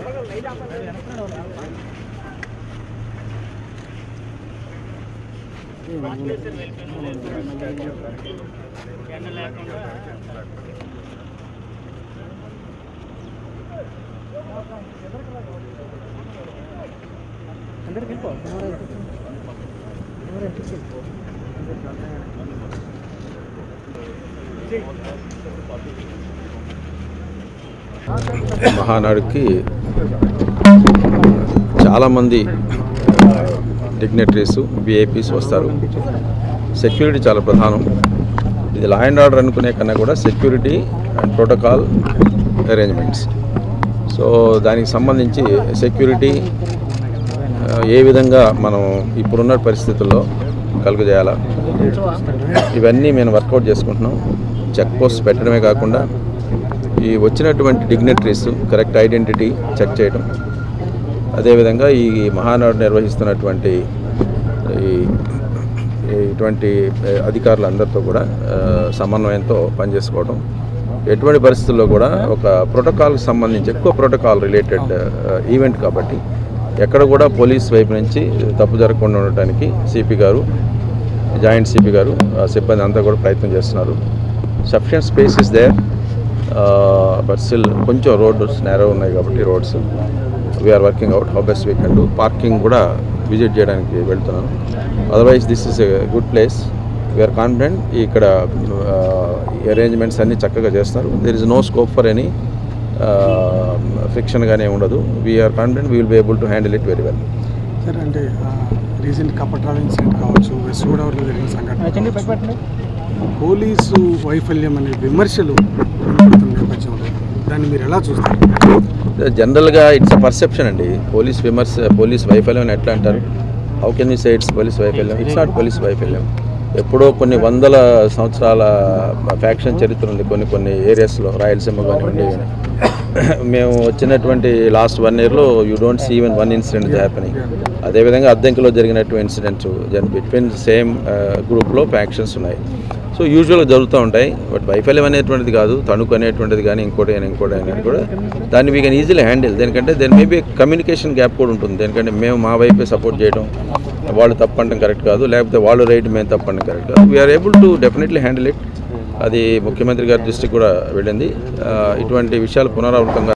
మహానాడుకి చాలామంది dignitaries VIPs వస్తారు security చాలా ప్రధానం ఇది లా అండ్ ఆర్డర్ అనుకునే కన్నా కూడా security and protocol arrangements so దానికి సంబంధించి సెక్యూరిటీ ఆ, ఏ విధంగా మనం ఇప్పుడున్న పరిస్థితుల్లో కలుగజేయాలా ఇవన్నీ మేము వర్కౌట్ చేసుకుంటున్నాం చెక్ పోస్ట్ పెట్టడమే కాకుండా ఈ వచ్చినటువంటి డిగ్నటరీస్ కరెక్ట్ ఐడెంటిటీ చెక్ చేయడం అదేవిధంగా ఈ మహానాడు నిర్వహిస్తున్నటువంటి ఈ ఈ ఇటువంటి ఆ, అధికారులందరితో కూడా ఆ, సమన్వయంతో పనిచేసుకోవడం ఎటువంటి పరిస్థితుల్లో కూడా ఒక ప్రోటోకాల్కి సంబంధించి ఎక్కువ ప్రోటోకాల్ రిలేటెడ్ ఈవెంట్ కాబట్టి ఎక్కడ కూడా పోలీస్ వైపు నుంచి తప్పు జరగకుండా ఉండటానికి సిపి గారు జాయింట్ సిపి గారు ఆ సిబ్బంది అంతా కూడా ప్రయత్నం చేస్తున్నారు sufficient space is there but still కొంచెం రోడ్స్ నేరో ఉన్నాయి కాబట్టి roads we're working out how best we can do parking కూడా విజిట్ చేయడానికి వెళ్తున్నాను otherwise this is a good place we're confident ఇక్కడ అరేంజ్మెంట్స్ అన్నీ చక్కగా చేస్తారు there is no scope for any ఫ్రిక్షన్గానే ఉండదు we're confident we will be able to handle it very well sir అంటే రీసెంట్ కపట్రాల ఇన్సిడెంట్ కావచ్చు వెస్ట్ గోదావరిలో జరిగిన సంఘటన పోలీసు వైఫల్యం అనే విమర్శలు వినపడుతున్న నేపథ్యంలో దాన్ని మీరు ఎలా చూస్తారు జనరల్గా ఇట్స్ అ పర్సెప్షన్ అండి పోలీస్ విమర్శ పోలీస్ వైఫల్యం అని ఎట్లా అంటారు how can you say it's police వైఫల్యం ఇట్స్ నాట్ పోలీస్ వైఫల్యం ఎప్పుడో కొన్ని వందల సంవత్సరాల ఫ్యాక్షన్ చరిత్ర ఉంది కొన్ని కొన్ని ఏరియాస్లో రాయలసీమ కానివ్వండి మేము వచ్చినటువంటి లాస్ట్ వన్ ఇయర్లో you don't see even one incident happening అదేవిధంగా అద్దెంకిలో జరిగినటువంటి ఇన్సిడెంట్స్ జన్ బిట్వీన్ సేమ్ గ్రూప్లో ఫ్యాక్షన్స్ ఉన్నాయి సో యూజువల్గా జరుగుతూ ఉంటాయి బట్ వైఫల్యం అనేటువంటిది కాదు తణుకు అనేటువంటిది కానీ ఇంకోటి అయినా ఇంకోటి అయినా కూడా దాన్ని వీ కెన్ ఈజీలీ హ్యాండిల్ దేనికంటే దేని మేబీ కమ్యూనికేషన్ గ్యాప్ కూడా ఉంటుంది దేనికంటే మేము మా వైపే సపోర్ట్ చేయడం వాళ్ళు తప్పంటం కరెక్ట్ కాదు లేకపోతే వాళ్ళు రైట్ మేము తప్పంటం కరెక్ట్ కాదు we're able to definitely handle it అది ముఖ్యమంత్రి గారి దృష్టికి కూడా వెళ్ళింది ఆ, ఇటువంటి విషయాలు పునరావృతంగా